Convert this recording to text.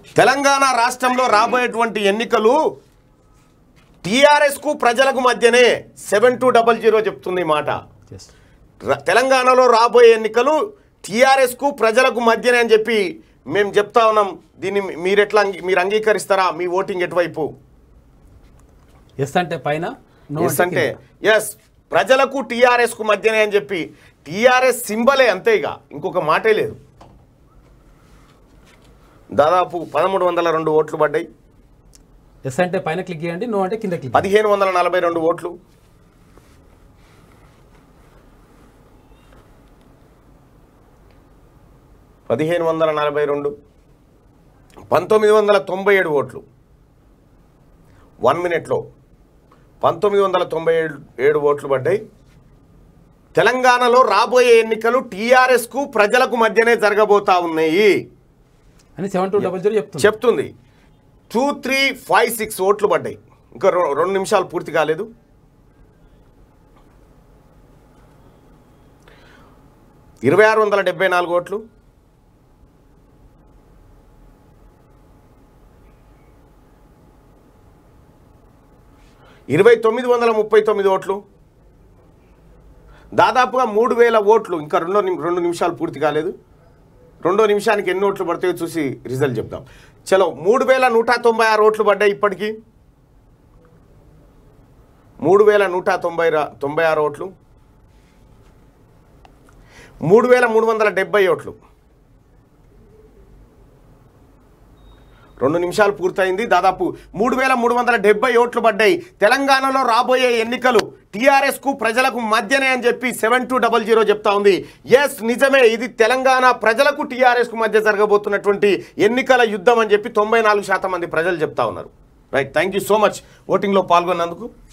తెలంగాణ రాష్ట్రంలో రాబోయేటువంటి ఎన్నికలు టీఆర్ఎస్కు ప్రజలకు మధ్యనే సెవెన్ టూ డబల్ జీరో చెప్తుంది ఈ మాట ఎస్ ర- తెలంగాణలో రాబోయే ఎన్నికలు టీఆర్ఎస్కు ప్రజలకు మధ్యనే అని చెప్పి మేము చెప్తా ఉన్నాం దీన్ని మీరు ఎట్లా అంగీ- మీరు అంగీకరిస్తారా మీ ఓటింగ్ ఎటువైపు ఎస్ అంటే పైన నో ఎస్ అంటే ఎస్ ప్రజలకు టీఆర్ఎస్కు మధ్యనే అని చెప్పి టీఆర్ఎస్ సింబలే అంతే ఇక ఇంకొక మాటే లేదు దాదాపు పదమూడు వందల రెండు ఓట్లు పడ్డాయి ఎస్ అంటే పైన క్లిక్ చేయండి నో అంటే కింద క్లిక్ పదిహేను వందల నలభై రెండు ఓట్లు పదిహేను వందల నలభై రెండు పంతొమ్మిది వందల తొంభై ఏడు ఓట్లు వన్ మినిట్లో పంతొమ్మిది వందల తొంభై ఏడు ఏడు ఓట్లు పడ్డాయి తెలంగాణలో రాబోయే ఎన్నికలు టీఆర్ఎస్కు ప్రజలకు మధ్యనే జరగబోతా ఉన్నాయి అని సెవెన్ టూ డబల్ జీరో చెప్తుంది చెప్తుంది టూ త్రీ ఫైవ్ సిక్స్ ఓట్లు పడ్డాయి ఇంకా రె- రెండు నిమిషాలు పూర్తి కాలేదు ఇరవై ఆరు వందల డెబ్బై నాలుగు ఓట్లు ఇరవై తొమ్మిది వందల ముప్పై తొమ్మిది ఓట్లు దాదాపుగా మూడు వేల ఓట్లు ఇంకా రెండో నిమి- రెండు నిమిషాలు పూర్తి కాలేదు రెండో నిమిషానికి ఎన్ని ఓట్లు పడతాయో చూసి రిజల్ట్ చెప్దాం చలో మూడు వేల నూట తొంభై ఆరు ఓట్లు పడ్డాయి ఇప్పటికీ మూడు వేల నూట తొంభై రా- తొంభై ఆరు ఓట్లు మూడు వేల మూడు వందల డెబ్బై ఓట్లు రెండు నిమిషాలు పూర్తయింది దాదాపు మూడు వేల మూడు వందల డెబ్బై ఓట్లు పడ్డాయి తెలంగాణలో రాబోయే ఎన్నికలు టీఆర్ఎస్ కు ప్రజలకు మధ్యనే అని చెప్పి సెవెన్ టూ డబల్ జీరో చెప్తా ఉంది ఎస్ నిజమే ఇది తెలంగాణ ప్రజలకు టీఆర్ఎస్ కు మధ్య జరగబోతున్నటువంటి ఎన్నికల యుద్ధం అని చెప్పి తొంభై నాలుగు శాతం మంది ప్రజలు చెప్తా ఉన్నారు right thank you so much ఓటింగ్లో పాల్గొన్నందుకు